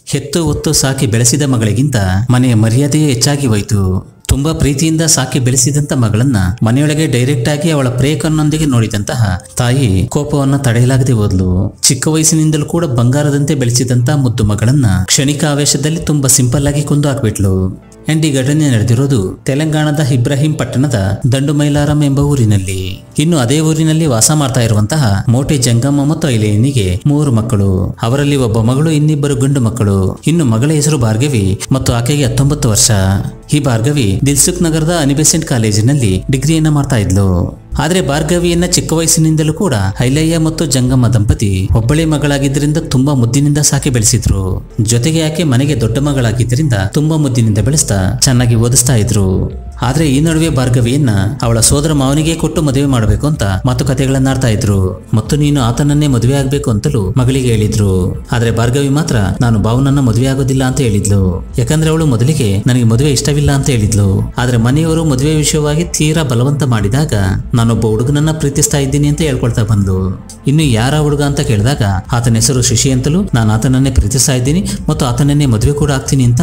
ಹೆತ್ತು ಒತ್ತು ಸಾಕಿ ಬೆಳೆಸಿದ ಮಗಳಿಗಿಂತ ಮನೆಯ ಮರ್ಯಾದೆಯೇ ಹೆಚ್ಚಾಗಿ ಹೋಯಿತು ತುಂಬಾ ಪ್ರೀತಿಯಿಂದ ಸಾಕಿ ಬೆಳೆಸಿದಂತ ಮಗಳನ್ನ ಮನೆಯೊಳಗೆ ಡೈರೆಕ್ಟ್ ಆಗಿ ಅವಳ ಪ್ರೇಕನ್ನೊಂದಿಗೆ ನೋಡಿದಂತಹ ತಾಯಿ ಕೋಪವನ್ನ ತಡೆಯಲಾಗದೆ ಹೋದ್ಲು ಚಿಕ್ಕ ವಯಸ್ಸಿನಿಂದಲೂ ಕೂಡ ಬಂಗಾರದಂತೆ ಬೆಳೆಸಿದಂತ ಮುದ್ದು ಮಗಳನ್ನ ಕ್ಷಣಿಕ ಆವೇಶದಲ್ಲಿ ತುಂಬಾ ಸಿಂಪಲ್ ಆಗಿ ಕೊಂದು ಹಾಕ್ಬಿಟ್ಲು ಅಂಡ್ ಈ ಘಟನೆ ನಡೆದಿರೋದು ತೆಲಂಗಾಣದ ಇಬ್ರಾಹಿಂ ಪಟ್ಟಣದ ದಂಡು ಮೈಲಾರಂ ಎಂಬ ಊರಿನಲ್ಲಿ ಇನ್ನು ಅದೇ ಊರಿನಲ್ಲಿ ವಾಸ ಮಾಡ್ತಾ ಇರುವಂತಹ ಮೋಟೆ ಜಂಗಮ್ಮ ಮತ್ತು ಐಲೇನಿಗೆ ಮೂರು ಮಕ್ಕಳು ಅವರಲ್ಲಿ ಒಬ್ಬ ಮಗಳು ಇನ್ನಿಬ್ಬರು ಗಂಡು ಮಕ್ಕಳು ಇನ್ನು ಮಗಳ ಹೆಸರು ಭಾರ್ಗವಿ ಮತ್ತು ಆಕೆಗೆ ಹತ್ತೊಂಬತ್ತು ವರ್ಷ ಈ ಭಾರ್ಗವಿ ದಿಲ್ಸುಖ್ ನಗರದ ಅನಿಬೆಸೆಂಟ್ ಕಾಲೇಜಿನಲ್ಲಿ ಡಿಗ್ರಿಯನ್ನ ಮಾಡ್ತಾ ಇದ್ಲು ಆದ್ರೆ ಭಾರ್ಗವಿಯನ್ನ ಚಿಕ್ಕ ವಯಸ್ಸಿನಿಂದಲೂ ಕೂಡ ಐಲಯ್ಯ ಮತ್ತು ಜಂಗಮ್ಮ ದಂಪತಿ ಒಬ್ಬಳೇ ಮಗಳಾಗಿದ್ದರಿಂದ ತುಂಬಾ ಮುದ್ದಿನಿಂದ ಸಾಕಿ ಬೆಳೆಸಿದ್ರು ಜೊತೆಗೆ ಆಕೆ ಮನೆಗೆ ದೊಡ್ಡ ಮಗಳಾಗಿದ್ದರಿಂದ ತುಂಬಾ ಮುದ್ದಿನಿಂದ ಬೆಳೆಸ್ತಾ ಚೆನ್ನಾಗಿ ಓದಿಸ್ತಾ ಇದ್ರು ಆದ್ರೆ ಈ ನಡುವೆ ಭಾರ್ಗವಿಯನ್ನ ಅವಳ ಸೋದರ ಮಾವನಿಗೆ ಕೊಟ್ಟು ಮದುವೆ ಮಾಡಬೇಕು ಅಂತ ಮಾತುಕತೆಗಳನ್ನಾಡ್ತಾ ಇದ್ರು ಮತ್ತು ನೀನು ಆತನನ್ನೇ ಮದುವೆ ಆಗ್ಬೇಕು ಅಂತಲೂ ಮಗಳಿಗೆ ಹೇಳಿದ್ರು ಆದ್ರೆ ಭಾರ್ಗವಿ ಮಾತ್ರ ನಾನು ಭಾವನನ್ನ ಮದುವೆ ಆಗೋದಿಲ್ಲ ಅಂತ ಹೇಳಿದ್ಲು ಯಾಕಂದ್ರೆ ಅವಳು ಮೊದಲಿಗೆ ನನಗೆ ಮದುವೆ ಇಷ್ಟವಿಲ್ಲ ಅಂತ ಹೇಳಿದ್ಲು ಆದ್ರೆ ಮನೆಯವರು ಮದುವೆ ವಿಷಯವಾಗಿ ತೀರಾ ಬಲವಂತ ಮಾಡಿದಾಗ ನಾನೊಬ್ಬ ಹುಡುಗನನ್ನ ಪ್ರೀತಿಸ್ತಾ ಇದ್ದೀನಿ ಅಂತ ಹೇಳ್ಕೊಳ್ತಾ ಬಂದ್ಲು ಇನ್ನು ಯಾರ ಹುಡುಗ ಅಂತ ಕೇಳಿದಾಗ ಆತನ ಹೆಸರು ಶಶಿ ಅಂತಲೂ ನಾನು ಆತನನ್ನೇ ಪ್ರೀತಿಸ್ತಾ ಇದ್ದೀನಿ ಮತ್ತು ಆತನನ್ನೇ ಮದುವೆ ಕೂಡ ಆಗ್ತೀನಿ ಅಂತ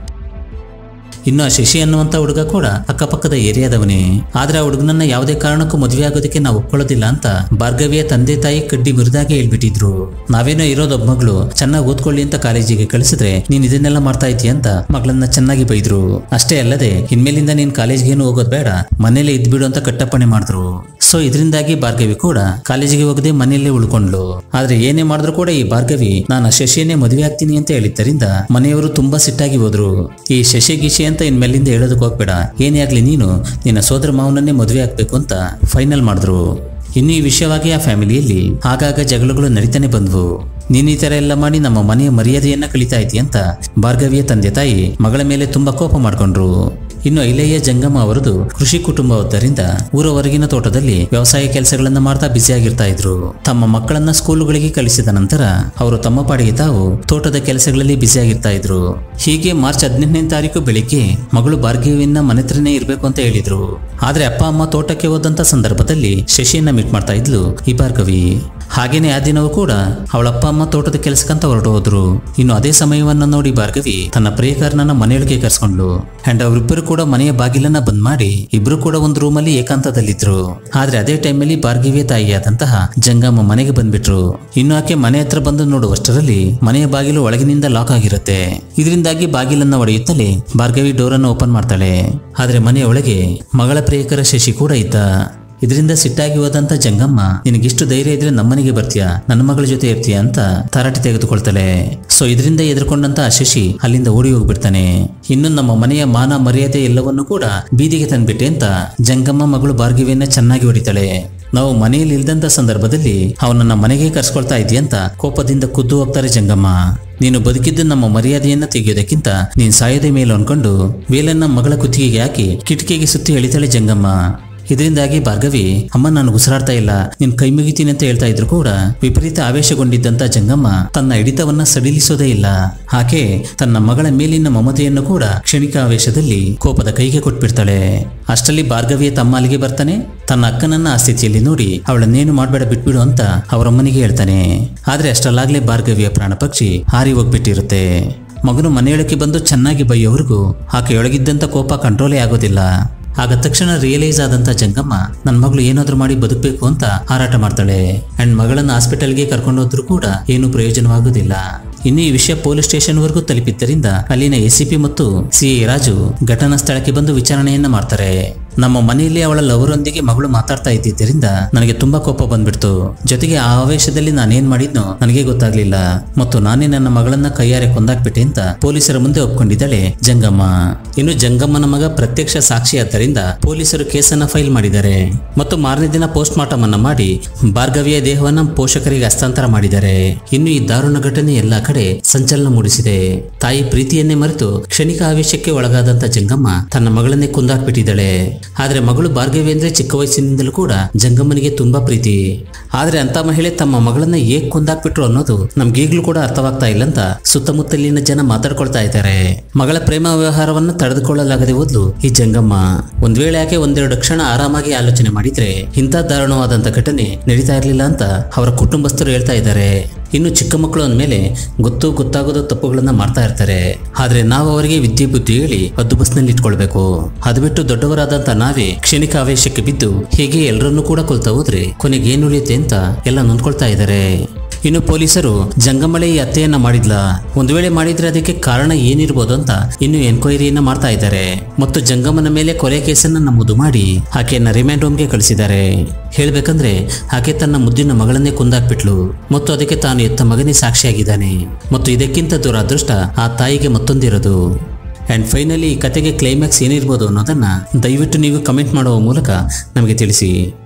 ಇನ್ನು ಆ ಶಶಿ ಅನ್ನುವಂತ ಹುಡುಗ ಕೂಡ ಅಕ್ಕಪಕ್ಕದ ಏರಿಯಾದವನೇ ಆದ್ರೆ ಆ ಹುಡುಗನನ್ನ ಯಾವುದೇ ಕಾರಣಕ್ಕೂ ಮದುವೆ ಆಗೋದಕ್ಕೆ ನಾವು ಒಪ್ಕೊಳ್ಳೋದಿಲ್ಲ ಅಂತ ಭಾರ್ಗವಿಯ ತಂದೆ ತಾಯಿ ಕಡ್ಡಿ ಮುರಿದಾಗೆ ಹೇಳ್ಬಿಟ್ಟಿದ್ರು ನಾವೇನೋ ಇರೋದೊಬ್ಬ ಮಗಳು ಚೆನ್ನಾಗಿ ಓದ್ಕೊಳ್ಳಿ ಅಂತ ಕಾಲೇಜಿಗೆ ಕಳಿಸಿದ್ರೆ ನೀನ್ ಇದನ್ನೆಲ್ಲ ಮಾಡ್ತಾ ಇದ್ದೀಯ ಅಂತ ಮಗಳನ್ನ ಚೆನ್ನಾಗಿ ಬೈದ್ರು ಅಷ್ಟೇ ಅಲ್ಲದೆ ಇನ್ಮೇಲಿಂದ ನೀನ್ ಕಾಲೇಜ್ಗೆ ಏನು ಹೋಗೋದ್ ಬೇಡ ಮನೇಲೆ ಇದ್ಬಿಡು ಅಂತ ಕಟ್ಟಪ್ಪಣೆ ಮಾಡಿದ್ರು ಸೊ ಇದರಿಂದಾಗಿ ಭಾರ್ಗವಿ ಕೂಡ ಕಾಲೇಜಿಗೆ ಹೋಗದೆ ಮನೆಯಲ್ಲೇ ಉಳ್ಕೊಂಡ್ಲು ಆದ್ರೆ ಏನೇ ಮಾಡಿದ್ರು ಕೂಡ ಈ ಭಾರ್ಗವಿ ನಾನು ಆ ಶಶಿಯನ್ನೇ ಮದುವೆ ಆಗ್ತೀನಿ ಅಂತ ಹೇಳಿದ್ದರಿಂದ ಮನೆಯವರು ತುಂಬಾ ಸಿಟ್ಟಾಗಿ ಹೋದ್ರು ಈ ಶಶಿ ಗಿಶಿ ಅಂತ ಇನ್ಮೇಲಿಂದ ಹೇಳೋದಕ್ಕೆ ಹೋಗ್ಬೇಡ ಏನೇ ಆಗ್ಲಿ ನೀನು ನಿನ್ನ ಸೋದರ ಮಾವನನ್ನೇ ಮದುವೆ ಆಗ್ಬೇಕು ಅಂತ ಫೈನಲ್ ಮಾಡಿದ್ರು ಇನ್ನು ಈ ವಿಷಯವಾಗಿ ಆ ಫ್ಯಾಮಿಲಿಯಲ್ಲಿ ಆಗಾಗ ಜಗಳಗಳು ನಡೀತಾನೆ ಬಂದ್ವು ನೀನ್ ಈ ತರ ಎಲ್ಲ ಮಾಡಿ ನಮ್ಮ ಮನೆಯ ಮರ್ಯಾದೆಯನ್ನ ಕಳಿತಾ ಇದ್ದೀಯ ಅಂತ ಭಾರ್ಗವಿಯ ತಂದೆ ತಾಯಿ ಮಗಳ ಮೇಲೆ ತುಂಬಾ ಕೋಪ ಮಾಡ್ಕೊಂಡ್ರು ಇನ್ನು ಐಲಯ್ಯ ಜಂಗಮ್ಮ ಅವರದು ಕೃಷಿ ಕುಟುಂಬವಾದ್ದರಿಂದ ಊರ ಹೊರಗಿನ ತೋಟದಲ್ಲಿ ವ್ಯವಸಾಯ ಕೆಲಸಗಳನ್ನ ಮಾಡ್ತಾ ಬ್ಯುಸಿಯಾಗಿರ್ತಾ ಇದ್ರು ತಮ್ಮ ಮಕ್ಕಳನ್ನ ಸ್ಕೂಲುಗಳಿಗೆ ಕಳಿಸಿದ ನಂತರ ಅವರು ತಮ್ಮ ಪಾಡಿಗೆ ತಾವು ತೋಟದ ಕೆಲಸಗಳಲ್ಲಿ ಬ್ಯುಸಿಯಾಗಿರ್ತಾ ಇದ್ರು ಹೀಗೆ ಮಾರ್ಚ್ ಹದಿನೆಂಟನೇ ತಾರೀಕು ಬೆಳಿಗ್ಗೆ ಮಗಳು ಭಾರ್ಗವಿಯನ್ನ ಮನೆತ್ರನೇ ಇರ್ಬೇಕು ಅಂತ ಹೇಳಿದ್ರು ಆದ್ರೆ ಅಪ್ಪ ಅಮ್ಮ ತೋಟಕ್ಕೆ ಹೋದಂತ ಸಂದರ್ಭದಲ್ಲಿ ಶಶಿಯನ್ನ ಮೀಟ್ ಮಾಡ್ತಾ ಇದ್ಲು ಈ ಭಾರ್ಗವಿ ಹಾಗೇನೆ ಆ ದಿನವೂ ಕೂಡ ಅವಳ ಅಪ್ಪ ಅಮ್ಮ ತೋಟದ ಕೆಲಸಕ್ಕಂತ ಹೊರಟು ಹೋದ್ರು ಇನ್ನು ಅದೇ ಸಮಯವನ್ನ ನೋಡಿ ಭಾರ್ಗವಿ ತನ್ನ ಪ್ರಿಯಕರನನ್ನ ಮನೆಯೊಳಗೆ ಕರ್ಸ್ಕೊಂಡ್ಲು ಅಂಡ್ ಅವರಿಬ್ಬರು ಕೂಡ ಮನೆಯ ಬಾಗಿಲನ್ನ ಬಂದ್ ಮಾಡಿ ಇಬ್ರು ಕೂಡ ಒಂದು ರೂಮಲ್ಲಿ ಏಕಾಂತದಲ್ಲಿದ್ರು ಆದ್ರೆ ಅದೇ ಟೈಮಲ್ಲಿ ಭಾರ್ಗವಿಯ ತಾಯಿಯಾದಂತಹ ಜಂಗಮ್ಮ ಮನೆಗೆ ಬಂದ್ಬಿಟ್ರು ಇನ್ನು ಆಕೆ ಮನೆ ಹತ್ರ ಬಂದು ನೋಡುವಷ್ಟರಲ್ಲಿ ಮನೆಯ ಬಾಗಿಲು ಒಳಗಿನಿಂದ ಲಾಕ್ ಆಗಿರುತ್ತೆ ಇದರಿಂದಾಗಿ ಬಾಗಿಲನ್ನ ಒಡೆಯುತ್ತಲೇ ಭಾರ್ಗವಿ ಡೋರನ್ನು ಓಪನ್ ಮಾಡ್ತಾಳೆ ಆದ್ರೆ ಮನೆಯ ಒಳಗೆ ಮಗಳ ಪ್ರಿಯಕರ ಶಶಿ ಕೂಡ ಇದ್ದ ಇದರಿಂದ ಸಿಟ್ಟಾಗಿ ಹೋದಂತ ಜಂಗಮ್ಮ ನಿನಗಿಷ್ಟು ಧೈರ್ಯ ಇದ್ರೆ ನಮ್ಮನೆಗೆ ಬರ್ತೀಯಾ ನನ್ನ ಮಗಳ ಜೊತೆ ಇರ್ತೀಯಾ ಅಂತ ತರಾಟೆ ತೆಗೆದುಕೊಳ್ತಾಳೆ ಸೊ ಇದರಿಂದ ಎದುರ್ಕೊಂಡಂತ ಆ ಶಶಿ ಅಲ್ಲಿಂದ ಓಡಿ ಹೋಗ್ಬಿಡ್ತಾನೆ ಇನ್ನು ನಮ್ಮ ಮನೆಯ ಮಾನ ಮರ್ಯಾದೆ ಎಲ್ಲವನ್ನೂ ಕೂಡ ಬೀದಿಗೆ ತಂದ್ಬಿಟ್ಟೆ ಅಂತ ಜಂಗಮ್ಮ ಮಗಳು ಭಾರ್ಗವಿಯನ್ನ ಚೆನ್ನಾಗಿ ಹೊಡಿತಾಳೆ ನಾವು ಮನೆಯಲ್ಲಿ ಇಲ್ದಂತ ಸಂದರ್ಭದಲ್ಲಿ ಅವನನ್ನ ಮನೆಗೆ ಕರ್ಸ್ಕೊಳ್ತಾ ಇದೆಯಂತ ಕೋಪದಿಂದ ಖುದ್ದು ಹೋಗ್ತಾರೆ ಜಂಗಮ್ಮ ನೀನು ಬದುಕಿದ್ದು ನಮ್ಮ ಮರ್ಯಾದೆಯನ್ನ ತೆಗೆಯೋದಕ್ಕಿಂತ ನೀನ್ ಸಾಯೋದೇ ಮೇಲೆ ಅನ್ಕೊಂಡು ವೇಲನ್ನ ಮಗಳ ಕುತ್ತಿಗೆಗೆ ಹಾಕಿ ಕಿಟಕಿಗೆ ಸುತ್ತಿ ಎಳಿತಾಳೆ ಜಂಗಮ್ಮ ಇದರಿಂದಾಗಿ ಭಾರ್ಗವಿ ಅಮ್ಮ ನಾನು ಉಸಿರಾಡ್ತಾ ಇಲ್ಲ ನಿನ್ ಕೈ ಮುಗಿತೀನಿ ಅಂತ ಹೇಳ್ತಾ ಇದ್ರು ಕೂಡ ವಿಪರೀತ ಆವೇಶಗೊಂಡಿದ್ದಂತ ಜಂಗಮ್ಮ ತನ್ನ ಹಿಡಿತವನ್ನ ಸಡಿಲಿಸೋದೇ ಇಲ್ಲ ಆಕೆ ತನ್ನ ಮಗಳ ಮೇಲಿನ ಮಮತೆಯನ್ನು ಕೂಡ ಕ್ಷಣಿಕ ಆವೇಶದಲ್ಲಿ ಕೋಪದ ಕೈಗೆ ಕೊಟ್ಬಿಡ್ತಾಳೆ ಅಷ್ಟರಲ್ಲಿ ಭಾರ್ಗವಿಯ ತಮ್ಮ ಅಲ್ಲಿಗೆ ಬರ್ತಾನೆ ತನ್ನ ಅಕ್ಕನನ್ನ ಆ ಸ್ಥಿತಿಯಲ್ಲಿ ನೋಡಿ ಅವಳನ್ನೇನು ಮಾಡಬೇಡ ಬಿಟ್ಬಿಡು ಅಂತ ಅವರಮ್ಮನಿಗೆ ಹೇಳ್ತಾನೆ ಆದ್ರೆ ಅಷ್ಟರಲ್ಲಾಗ್ಲೇ ಭಾರ್ಗವಿಯ ಪ್ರಾಣ ಪಕ್ಷಿ ಹಾರಿ ಹೋಗ್ಬಿಟ್ಟಿರುತ್ತೆ ಮಗನು ಮನೆಯೊಳಕ್ಕೆ ಬಂದು ಚೆನ್ನಾಗಿ ಬೈಯೋವರೆಗೂ ಆಕೆಯೊಳಗಿದ್ದಂಥ ಕೋಪ ಕಂಟ್ರೋಲೇ ಆಗೋದಿಲ್ಲ ಆಗ ತಕ್ಷಣ ರಿಯಲೈಸ್ ಆದಂತ ಜಂಗಮ್ಮ ನನ್ನ ಮಗಳು ಏನಾದ್ರೂ ಮಾಡಿ ಬದುಕಬೇಕು ಅಂತ ಹಾರಾಟ ಮಾಡ್ತಾಳೆ ಅಂಡ್ ಮಗಳನ್ನ ಹಾಸ್ಪಿಟಲ್ಗೆ ಕರ್ಕೊಂಡೋದ್ರೂ ಕೂಡ ಏನು ಪ್ರಯೋಜನವಾಗುವುದಿಲ್ಲ ಇನ್ನು ಈ ವಿಷಯ ಪೊಲೀಸ್ ಸ್ಟೇಷನ್ ವರೆಗೂ ತಲುಪಿದ್ದರಿಂದ ಅಲ್ಲಿನ ಎಸಿಪಿ ಮತ್ತು ಸಿಐ ರಾಜು ಘಟನಾ ಸ್ಥಳಕ್ಕೆ ಬಂದು ವಿಚಾರಣೆಯನ್ನ ಮಾಡ್ತಾರೆ ನಮ್ಮ ಮನೆಯಲ್ಲಿ ಅವಳ ಲವರೊಂದಿಗೆ ಮಗಳು ಮಾತಾಡ್ತಾ ಇದ್ದಿದ್ದರಿಂದ ನನಗೆ ತುಂಬಾ ಕೋಪ ಬಂದ್ಬಿಡ್ತು ಜೊತೆಗೆ ಆ ಆವೇಶದಲ್ಲಿ ನಾನೇನ್ ಮಾಡಿದ್ನೋ ನನಗೆ ಗೊತ್ತಾಗ್ಲಿಲ್ಲ ಮತ್ತು ನಾನೇ ನನ್ನ ಮಗಳನ್ನ ಕೈಯಾರೆ ಕೊಂದಾಕ್ಬಿಟ್ಟೆ ಅಂತ ಪೊಲೀಸರ ಮುಂದೆ ಒಪ್ಕೊಂಡಿದ್ದಾಳೆ ಜಂಗಮ್ಮ ಇನ್ನು ಜಂಗಮ್ಮನ ಮಗ ಪ್ರತ್ಯಕ್ಷ ಸಾಕ್ಷಿ ಆದ್ದರಿಂದ ಪೊಲೀಸರು ಕೇಸನ್ನ ಫೈಲ್ ಮಾಡಿದ್ದಾರೆ ಮತ್ತು ಮಾರನೇ ದಿನ ಪೋಸ್ಟ್ ಮಾರ್ಟಮ್ ಅನ್ನ ಮಾಡಿ ಭಾರ್ಗವಿಯ ದೇಹವನ್ನ ಪೋಷಕರಿಗೆ ಹಸ್ತಾಂತರ ಮಾಡಿದ್ದಾರೆ ಇನ್ನು ಈ ದಾರುಣ ಘಟನೆ ಎಲ್ಲಾ ಕಡೆ ಸಂಚಲನ ಮೂಡಿಸಿದೆ ತಾಯಿ ಪ್ರೀತಿಯನ್ನೇ ಮರೆತು ಕ್ಷಣಿಕ ಆವೇಶಕ್ಕೆ ಒಳಗಾದಂತ ಜಂಗಮ್ಮ ತನ್ನ ಮಗಳನ್ನೇ ಕುಂದಾಕ್ಬಿಟ್ಟಿದ್ದಾಳೆ ಆದ್ರೆ ಮಗಳು ಭಾರ್ಗವಿ ಅಂದ್ರೆ ಚಿಕ್ಕ ವಯಸ್ಸಿನಿಂದಲೂ ಕೂಡ ಜಂಗಮ್ಮನಿಗೆ ತುಂಬಾ ಪ್ರೀತಿ ಆದ್ರೆ ಅಂತ ಮಹಿಳೆ ತಮ್ಮ ಮಗಳನ್ನ ಏಕ್ ಕುಂದಾಕ್ಬಿಟ್ರು ಅನ್ನೋದು ನಮ್ಗೀಗ್ಲೂ ಕೂಡ ಅರ್ಥವಾಗ್ತಾ ಇಲ್ಲ ಅಂತ ಸುತ್ತಮುತ್ತಲಿನ ಜನ ಮಾತಾಡ್ಕೊಳ್ತಾ ಇದ್ದಾರೆ ಮಗಳ ಪ್ರೇಮ ವ್ಯವಹಾರವನ್ನ ತಡೆದುಕೊಳ್ಳಲಾಗದೆ ಹೋದ್ಲು ಈ ಜಂಗಮ್ಮ ಒಂದ್ ವೇಳೆ ಯಾಕೆ ಒಂದೆರಡು ಕ್ಷಣ ಆರಾಮಾಗಿ ಆಲೋಚನೆ ಮಾಡಿದ್ರೆ ಇಂಥ ದಾರುಣವಾದಂತ ಘಟನೆ ನಡೀತಾ ಇರ್ಲಿಲ್ಲ ಅಂತ ಅವರ ಕುಟುಂಬಸ್ಥರು ಹೇಳ್ತಾ ಇದ್ದಾರೆ ಇನ್ನು ಚಿಕ್ಕ ಮಕ್ಕಳು ಅಂದಮೇಲೆ ಗೊತ್ತು ಗೊತ್ತಾಗೋದು ತಪ್ಪುಗಳನ್ನ ಮಾಡ್ತಾ ಇರ್ತಾರೆ ಆದ್ರೆ ನಾವು ಅವರಿಗೆ ವಿದ್ಯೆ ಬುದ್ಧಿ ಹೇಳಿ ಹದ್ದು ಬಸ್ನಲ್ಲಿ ಇಟ್ಕೊಳ್ಬೇಕು ಅದು ಬಿಟ್ಟು ದೊಡ್ಡವರಾದಂತ ನಾವೇ ಕ್ಷಣಿಕ ಆವೇಶಕ್ಕೆ ಬಿದ್ದು ಹೀಗೆ ಎಲ್ಲರನ್ನೂ ಕೂಡ ಕೊಲ್ತಾ ಹೋದ್ರೆ ಕೊನೆಗೆ ಏನು ಉಳಿಯುತ್ತೆ ಅಂತ ಎಲ್ಲ ನೊಂದ್ಕೊಳ್ತಾ ಇದ್ದಾರೆ ಇನ್ನು ಪೊಲೀಸರು ಜಂಗಮಳೆ ಈ ಹತ್ಯೆಯನ್ನ ಮಾಡಿದ್ಲ ಒಂದು ವೇಳೆ ಮಾಡಿದ್ರೆ ಅದಕ್ಕೆ ಕಾರಣ ಏನಿರ್ಬೋದು ಅಂತ ಇನ್ನು ಎನ್ಕ್ವೈರಿಯನ್ನ ಮಾಡ್ತಾ ಇದ್ದಾರೆ ಮತ್ತು ಜಂಗಮನ ಮೇಲೆ ಕೊಲೆ ಕೇಸನ್ನ ನಮೂದು ಮಾಡಿ ಆಕೆಯನ್ನ ರಿಮ್ಯಾಂಡ್ ಹೋಮ್ಗೆ ಕಳಿಸಿದ್ದಾರೆ ಹೇಳ್ಬೇಕಂದ್ರೆ ಆಕೆ ತನ್ನ ಮುದ್ದಿನ ಮಗಳನ್ನೇ ಕೊಂದಾಕ್ಬಿಟ್ಲು ಮತ್ತು ಅದಕ್ಕೆ ತಾನು ಎತ್ತ ಮಗನೇ ಸಾಕ್ಷಿಯಾಗಿದ್ದಾನೆ ಮತ್ತು ಇದಕ್ಕಿಂತ ದುರಾದೃಷ್ಟ ಆ ತಾಯಿಗೆ ಮತ್ತೊಂದಿರೋದು ಆ್ಯಂಡ್ ಫೈನಲಿ ಈ ಕತೆಗೆ ಕ್ಲೈಮ್ಯಾಕ್ಸ್ ಏನಿರ್ಬೋದು ಅನ್ನೋದನ್ನ ದಯವಿಟ್ಟು ನೀವು ಕಮೆಂಟ್ ಮಾಡುವ ಮೂಲಕ ನಮಗೆ ತಿಳಿಸಿ